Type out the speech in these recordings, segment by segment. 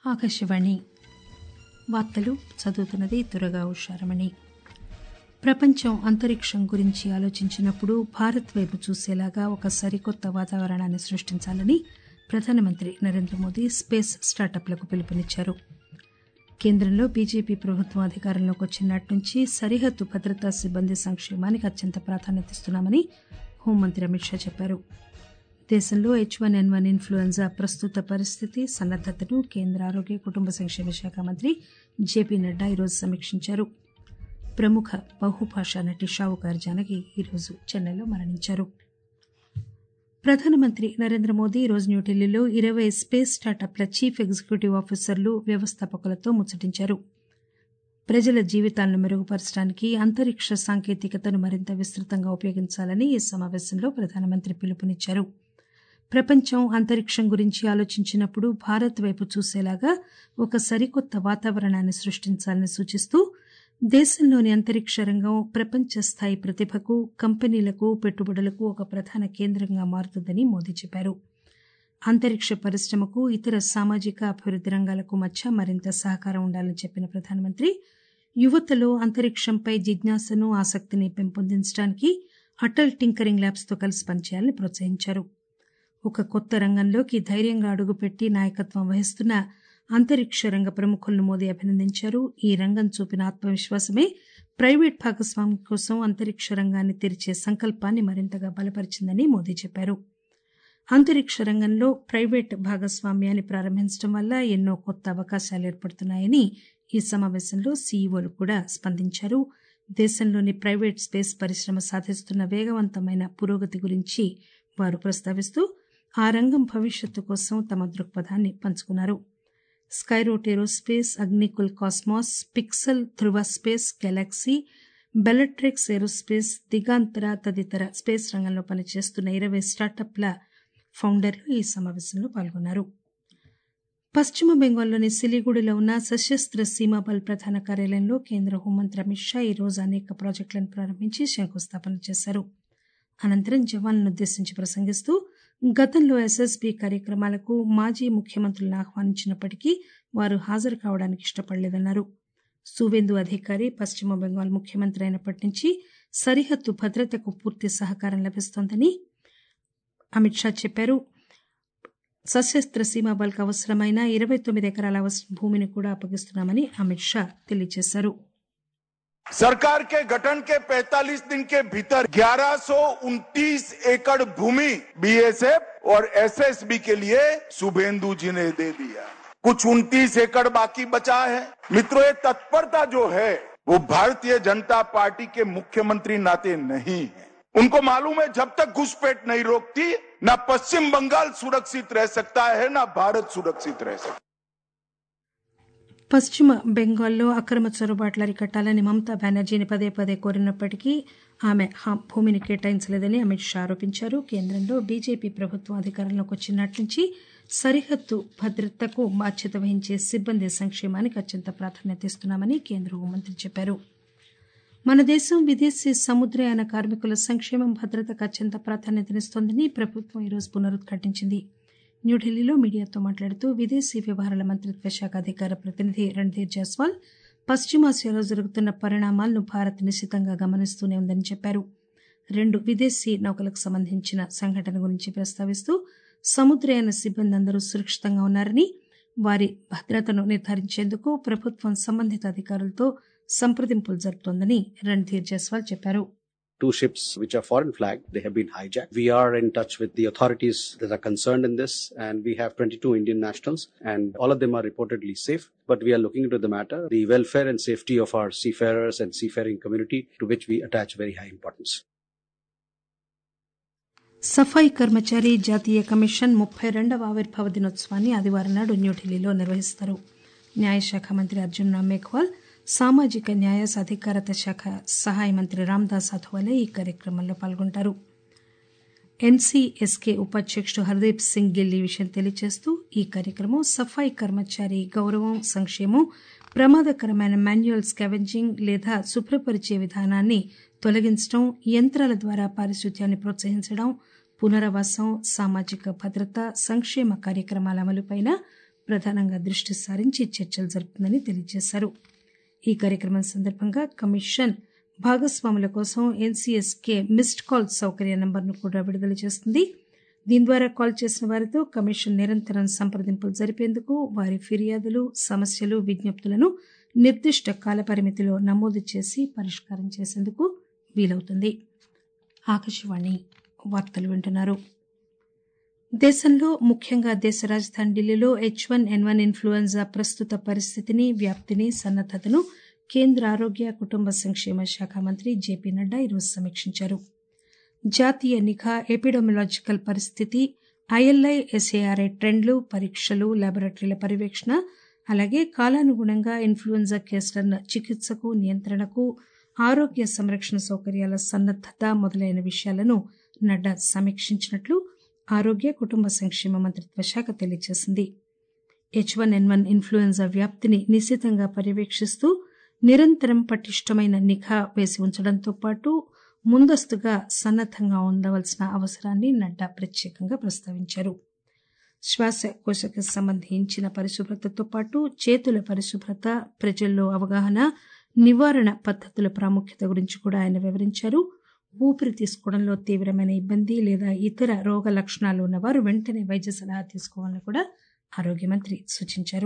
ఆకాశవాణి వార్తలు చదువుతున్నది దురగా ఉషారమణి ప్రపంచం అంతరిక్షం గురించి ఆలోచించినప్పుడు భారత్ వైపు చూసేలాగా ఒక సరికొత్త వాతావరణాన్ని సృష్టించాలని ప్రధానమంత్రి నరేంద్ర మోదీ స్పేస్ స్టార్టప్లకు పిలుపునిచ్చారు కేంద్రంలో బీజేపీ ప్రభుత్వం అధికారంలోకి వచ్చిన నాటి నుంచి సరిహద్దు భద్రతా సిబ్బంది సంక్షేమానికి అత్యంత ప్రాధాన్యతనిస్తున్నామని హోంమంత్రి అమిత్ షా చెప్పారు దేశంలో H one N one influenza ప్రస్తుత పరిస్థితి సన్నద్దతను కేంద్ర ఆరోగ్య కుటుంబ సంక్షేమ శాఖ మంత్రి జేపీ నడ్డా ఈరోజు సమీక్షించారు ప్రముఖ బహుభాషా నటి షావుకార్ జానకి ఈరోజు చెన్నైలో మరణించారు ప్రధానమంత్రి నరేంద్ర మోదీ ఈరోజు న్యూఢిల్లీలో ఇరవై స్పేస్ స్టార్టప్ల చీఫ్ ఎగ్జిక్యూటివ్ ఆఫీసర్లు వ్యవస్థాపకులతో ముచ్చటించారు ప్రజల జీవితాలను మెరుగుపరచడానికి అంతరిక్ష సాంకేతికతను మరింత విస్తృతంగా ఉపయోగించాలని ఈ సమావేశంలో ప్రధానమంత్రి పిలుపునిచ్చారు ప్రపంచం అంతరిక్షం గురించి ఆలోచించినప్పుడు భారత్ వైపు చూసేలాగా ఒక సరికొత్త వాతావరణాన్ని సృష్టించాలని సూచిస్తూ దేశంలోని అంతరిక్ష రంగం ప్రపంచ స్థాయి ప్రతిభకు కంపెనీలకు పెట్టుబడులకు ఒక ప్రధాన కేంద్రంగా మారుతుందని మోదీ చెప్పారు అంతరిక్ష పరిశ్రమకు ఇతర సామాజిక అభివృద్ది రంగాలకు మధ్య మరింత సహకారం ఉండాలని చెప్పిన ప్రధానమంత్రి యువతలో అంతరిక్షంపై జిజ్ఞాసను ఆసక్తిని పెంపొందించడానికి అటల్ టింకరింగ్ ల్యాబ్స్ తో కలిసి పనిచేయాలని ప్రోత్సహించారు ఒక కొత్త రంగంలోకి ధైర్యంగా అడుగుపెట్టి నాయకత్వం వహిస్తున్న అంతరిక్ష రంగ ప్రముఖులను మోదీ అభినందించారు ఈ రంగం చూపిన ఆత్మవిశ్వాసమే ప్రైవేట్ భాగస్వామ్యం కోసం అంతరిక్ష రంగాన్ని తెరిచే సంకల్పాన్ని మరింతగా బలపరిచిందని మోదీ చెప్పారు అంతరిక్ష రంగంలో ప్రైవేట్ భాగస్వామ్యాన్ని ప్రారంభించడం వల్ల ఎన్నో కొత్త అవకాశాలు ఏర్పడుతున్నాయని ఈ సమావేశంలో సీఈఓలు కూడా స్పందించారు దేశంలోని ప్రైవేట్ స్పేస్ పరిశ్రమ సాధిస్తున్న వేగవంతమైన పురోగతి గురించి వారు ప్రస్తావిస్తూ ఆ రంగం భవిష్యత్తు కోసం తమ దృక్పథాన్ని పంచుకున్నారు Skyroot Aerospace Agnikul Cosmos Pixel Dhruva Space Galaxy Bellatrix Aerospace Digantara తదితర స్పేస్ రంగంలో పనిచేస్తున్న ఇరవై స్టార్టప్ల ఫౌండర్లు ఈ సమావేశంలో పాల్గొన్నారు పశ్చిమ బెంగాల్లోని సిలిగుడిలో ఉన్న సశస్త్ర సీమాబల్ ప్రధాన కార్యాలయంలో కేంద్ర హోంమంత్రి అమిత్ షా ఈ రోజు అనేక ప్రాజెక్టులను ప్రారంభించి శంకుస్థాపన చేశారు అనంతరం జవాన్లను ఉద్దేశించి ప్రసంగిస్తూ గతంలో ఎస్ఎస్బీ కార్యక్రమాలకు మాజీ ముఖ్యమంత్రులను ఆహ్వానించినప్పటికీ వారు హాజరు కావడానికి ఇష్టపడలేదన్నారు సువేందు అధికారి పశ్చిమ బెంగాల్ ముఖ్యమంత్రి అయినప్పటి నుంచి సరిహద్దు భద్రతకు పూర్తి సహకారం లభిస్తోందని అమిత్ షా చెప్పారు సశస్త్ర సీమాబల్కు అవసరమైన ఇరవై తొమ్మిది ఎకరాల భూమిని కూడా అప్పగిస్తున్నామని అమిత్ షా తెలియజేశారు सरकार के गठन के 45 दिन के भीतर 1129 एकड़ भूमि बीएसएफ और एसएसबी के लिए शुभेंदु जी ने दे दिया कुछ 29 एकड़ बाकी बचा है मित्रों ये तत्परता जो है वो भारतीय जनता पार्टी के मुख्यमंत्री नाते नहीं है उनको मालूम है जब तक घुसपैठ नहीं रोकती ना पश्चिम बंगाल सुरक्षित रह सकता है ना भारत सुरक्षित रह सकता పశ్చిమ బెంగాల్లో అక్రమ చొరబాట్లు అరికట్టాలని మమతా బెనర్జీని పదే పదే కోరినప్పటికీ ఆమె భూమిని కేటాయించలేదని అమిత్ షా ఆరోపించారు కేంద్రంలో బీజేపీ ప్రభుత్వం అధికారంలోకి వచ్చినట్టు నుంచి సరిహద్దు భద్రతకు బాధ్యత వహించే సిబ్బంది సంక్షేమానికి అత్యంత ప్రాధాన్యత ఇస్తున్నామని కేంద్ర హోంమంత్రి చెప్పారు మన దేశం విదేశీ సముద్రయాన కార్మికుల సంక్షేమం భద్రతకు అత్యంత ప్రాధాన్యతనిస్తోందని ప్రభుత్వం ఈరోజు పునరుద్ఘాటించింది న్యూఢిల్లీలో మీడియాతో మాట్లాడుతూ విదేశీ వ్యవహారాల మంత్రిత్వ శాఖ అధికార ప్రతినిధి రణ్ధీర్ జైస్వాల్ పశ్చిమాసియాలో జరుగుతున్న పరిణామాలను భారత్ నిశితంగా గమనిస్తూనే ఉందని చెప్పారు రెండు విదేశీ నౌకలకు సంబంధించిన సంఘటన గురించి ప్రస్తావిస్తూ సముద్రయాన సిబ్బంది అందరూ సురక్షితంగా ఉన్నారని వారి భద్రతను నిర్ధారించేందుకు ప్రభుత్వం సంబంధిత అధికారులతో సంప్రదింపులు జరుపుతోందని రణ్ధీర్ జైస్వాల్ చెప్పారు two ships which are foreign flagged. They have been hijacked. We are in touch with the authorities that are concerned in this, and we have 22 Indian nationals, and all of them are reportedly safe. But we are looking into the matter, the welfare and safety of our seafarers and seafaring community, to which we attach very high importance. సఫాయి కర్మచారి జాతీయ commission ముప్పై రెండవ ఆవిర్భావ దినోత్సవాన్ని ఆదివారం నాడు న్యూఢిల్లీలో నిర్వహిస్తారు న్యాయశాఖ మంత్రి అర్జున్ రామ్ మేఘ్వాల్ సామాజిక న్యాయ సాధికారత శాఖ సహాయ మంత్రి రామ్దాస్ అథవాలే ఈ కార్యక్రమంలో పాల్గొంటారు ఎన్సీఎస్కే ఉపాధ్యక్షుడు హర్దీప్ సింగ్ గిల్ ఈ విషయం తెలియజేస్తూ ఈ కార్యక్రమం సఫాయి కర్మచారి గౌరవం సంక్షేమం ప్రమాదకరమైన మాన్యువల్ స్కావెంజింగ్ లేదా శుభ్రపరిచే విధానాన్ని తొలగించడం యంత్రాల ద్వారా పారిశుధ్యాన్ని ప్రోత్సహించడం పునరావాసం సామాజిక భద్రత సంక్షేమ కార్యక్రమాల అమలుపైన ప్రధానంగా దృష్టి సారించి చర్చలు జరుపుతుందని తెలియజేశారు ఈ కార్యక్రమం సందర్భంగా కమిషన్ భాగస్వాముల కోసం ఎన్సీఎస్కే మిస్డ్ కాల్ సౌకర్య నంబర్ను కూడా విడుదల చేస్తుంది దీని ద్వారా కాల్ చేసిన వారితో కమిషన్ నిరంతరం సంప్రదింపులు జరిపేందుకు వారి ఫిర్యాదులు సమస్యలు విజ్ఞప్తులను నిర్దిష్ట కాలపరిమితిలో నమోదు చేసి పరిష్కారం చేసేందుకు వీలవుతుంది ఆకాశవాణి వార్తలు వింటున్నారు దేశంలో ముఖ్యంగా దేశ రాజధాని ఢిల్లీలో H one N one influenza ప్రస్తుత పరిస్థితిని వ్యాప్తిని సన్నద్దతను కేంద్ర ఆరోగ్య కుటుంబ సంక్షేమ శాఖ మంత్రి జేపీ నడ్డా ఈరోజు సమీక్షించారు జాతీయ నిఘా ఎపిడమిలాజికల్ పరిస్థితి ఐఎల్ఐ ఎస్ఏఆర్ఐ ట్రెండ్లు పరీక్షలు లాబొరేటరీల పర్యవేక్షణ అలాగే కాలానుగుణంగా ఇన్ఫ్లుయెంజా కేసుల చికిత్సకు నియంత్రణకు ఆరోగ్య సంరక్షణ సౌకర్యాల సన్నద్దత మొదలైన విషయాలను నడ్డా సమీక్షించినట్లు ఆరోగ్య కుటుంబ సంక్షేమ మంత్రిత్వ శాఖ తెలియజేసింది H one N one influenza వ్యాప్తిని నిశితంగా పర్యవేక్షిస్తూ నిరంతరం పటిష్టమైన నిఘా వేసి ఉంచడంతో పాటు ముందస్తుగా సన్నద్దంగా ఉండవలసిన అవసరాన్ని నడ్డా ప్రత్యేకంగా ప్రస్తావించారు శ్వాసకోశకు సంబంధించిన పరిశుభ్రతతో పాటు చేతుల పరిశుభ్రత ప్రజల్లో అవగాహన నివారణ పద్ధతుల ప్రాముఖ్యత గురించి కూడా ఆయన వివరించారు ఊపిరి తీసుకోవడంలో తీవ్రమైన ఇబ్బంది లేదా ఇతర రోగ లక్షణాలు ఉన్నవారు వెంటనే వైద్య సలహా తీసుకోవాలని కూడా ఆరోగ్య మంత్రి సూచించారు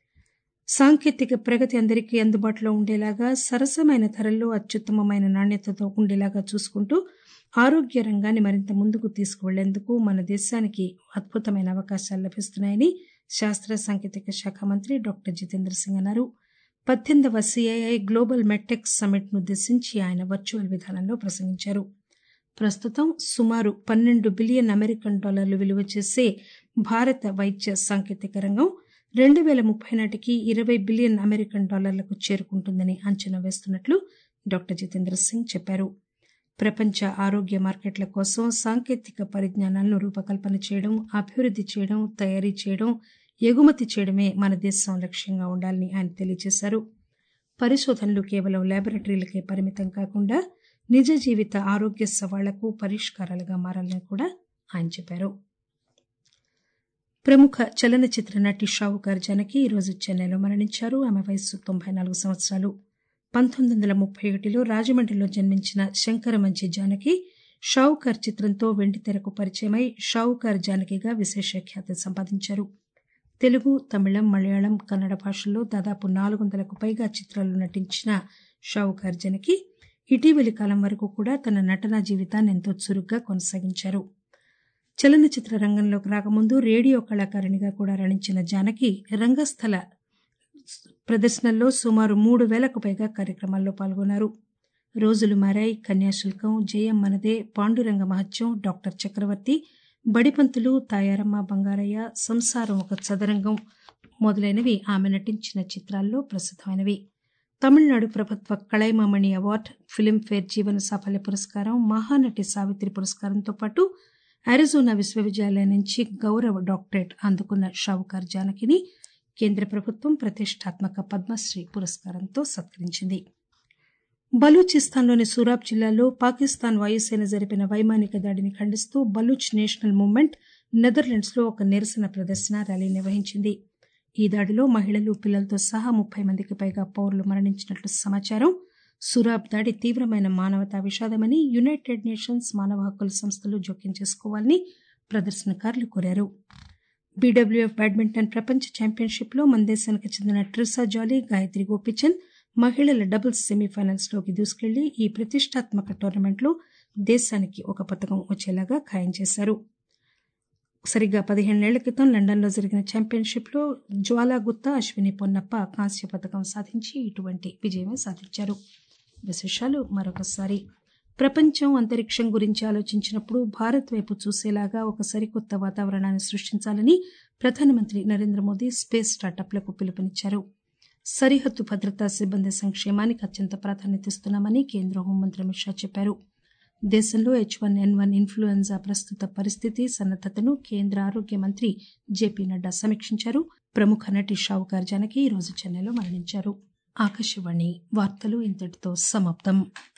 సాంకేతిక ప్రగతి అందరికీ అందుబాటులో ఉండేలాగా సరసమైన ధరల్లో అత్యుత్తమమైన నాణ్యతతో ఉండేలాగా చూసుకుంటూ ఆరోగ్య రంగాన్ని మరింత ముందుకు తీసుకువెళ్లేందుకు మన దేశానికి అద్భుతమైన అవకాశాలు లభిస్తున్నాయని శాస్త్ర సాంకేతిక శాఖ మంత్రి డాక్టర్ జితేంద్ర సింగ్ అన్నారు పద్దెనిమిదవ సిఐఐ గ్లోబల్ మెట్టెక్ సమ్మిట్ ను ఉద్దేశించి ఆయన వర్చువల్ విధానంలో ప్రసంగించారు ప్రస్తుతం సుమారు పన్నెండు బిలియన్ అమెరికన్ డాలర్లు విలువ చేసే భారత వైద్య సాంకేతిక రంగం రెండు పేల ముప్పై నాటికి ఇరవై బిలియన్ అమెరికన్ డాలర్లకు చేరుకుంటుందని అంచనా వేస్తున్నట్లు డాక్టర్ జితేంద్ర సింగ్ చెప్పారు ప్రపంచ ఆరోగ్య మార్కెట్ల కోసం సాంకేతిక పరిజ్ఞానాలను రూపకల్పన చేయడం అభివృద్ది చేయడం తయారీ చేయడం ఎగుమతి చేయడమే మన దేశం లక్ష్యంగా ఉండాలని ఆయన తెలియజేశారు పరిశోధనలు కేవలం ల్యాబొరేటరీలకే పరిమితం కాకుండా నిజ జీవిత ఆరోగ్య సవాళ్లకు పరిష్కారాలుగా మారాలని కూడా ఆయన చెప్పారు ప్రముఖ చలనచిత్ర నటి షావుకార్ జానకి ఈరోజు చెన్నైలో మరణించారు ఆమె వయస్సు తొంభై నాలుగు సంవత్సరాలు పంతొమ్మిది వందల ముప్పై ఒకటిలో రాజమండ్రిలో జన్మించిన శంకరమంచి జానకి షావుకార్ చిత్రంతో వెండితెరకు పరిచయమై షావుకార్ జానకిగా విశేష ఖ్యాతి సంపాదించారు తెలుగు తమిళం మలయాళం కన్నడ భాషల్లో దాదాపు నాలుగు వందలకు పైగా చిత్రాల్లో నటించిన షావుకార్ జనకి ఇటీవలి కాలం వరకు కూడా తన నటనా జీవితాన్ని ఎంతో చురుగ్గా కొనసాగించారు చలనచిత్ర రంగంలోకి రాకముందు రేడియో కళాకారిణిగా కూడా రాణించిన జానకి రంగస్థల ప్రదర్శనల్లో సుమారు మూడు వేలకు పైగా కార్యక్రమాల్లో పాల్గొన్నారు రోజులు మారాయి కన్యాశుల్కం జయం మనదే పాండురంగ మహత్యం డాక్టర్ చక్రవర్తి బడిపంతులు తాయారమ్మ బంగారయ్య సంసారం ఒక చదరంగం మొదలైనవి ఆమె నటించిన చిత్రాల్లో ప్రసిద్ధమైనవి తమిళనాడు ప్రభుత్వ కళైమామణి అవార్డు ఫిలింఫేర్ జీవన సాఫల్య పురస్కారం మహానటి సావిత్రి పురస్కారంతో పాటు అరిజోనా విశ్వవిద్యాలయం నుంచి గౌరవ డాక్టరేట్ అందుకున్న షావుకార్ జానకిని కేంద్ర ప్రభుత్వం ప్రతిష్టాత్మక పద్మశ్రీ పురస్కారంతో సత్కరించింది బలూచిస్తాన్లోని సూరాబ్ జిల్లాలో పాకిస్తాన్ వాయుసేన జరిపిన వైమానిక దాడిని ఖండిస్తూ బలూచ్ నేషనల్ మూవ్మెంట్ నెదర్లాండ్స్ లో ఒక నిరసన ప్రదర్శన ర్యాలీ నిర్వహించింది ఈ దాడిలో మహిళలు పిల్లలతో సహా ముప్పై మందికి పైగా పౌరులు మరణించినట్లు సమాచారం సురాబ్ దాడి తీవ్రమైన మానవతా విషాదమని యునైటెడ్ నేషన్స్ మానవ హక్కుల సంస్థలు జోక్యం చేసుకోవాలని ప్రదర్శనకారులు కోరారు బీడబ్ల్యూఎఫ్ బ్యాడ్మింటన్ ప్రపంచ ఛాంపియన్షిప్ లో మన దేశానికి చెందిన ట్రిసా జాలీ గాయత్రి గోపిచంద్ మహిళల డబుల్స్ సెమీఫైనల్స్ లోకి దూసుకెళ్లి ఈ ప్రతిష్టాత్మక టోర్నమెంట్లో దేశానికి ఒక పథకం వచ్చేలాగా ఖాయం చేశారు సరిగ్గా పదిహేనేళ్ల క్రితం లండన్లో జరిగిన ఛాంపియన్షిప్లో జ్వాలా గుత్తా అశ్విని పొన్నప్ప కాంస్య పథకం సాధించి ఇటువంటి విజయమే సాధించారు విశేషాలు మరొకసారి ప్రపంచం అంతరిక్షం గురించి ఆలోచించినప్పుడు భారత్ వైపు చూసేలాగా ఒక సరికొత్త వాతావరణాన్ని సృష్టించాలని ప్రధానమంత్రి నరేంద్ర మోదీ స్పేస్ స్టార్టప్లకు పిలుపునిచ్చారు సరిహద్దు భద్రతా సిబ్బంది సంక్షేమానికి అత్యంత ప్రాధాన్యతనిస్తున్నామని కేంద్ర హోంమంత్రి అమిత్ షా చెప్పారు దేశంలో H one N one influenza ప్రస్తుత పరిస్థితి సన్నద్దతను కేంద్ర ఆరోగ్య మంత్రి జేపీ నడ్డా సమీక్షించారు ప్రముఖ నటి షావుకార్ జానకి ఈ రోజు చెన్నైలో మరణించారు ఆకాశవాణి వార్తలు ఇంతటితో సమాప్తం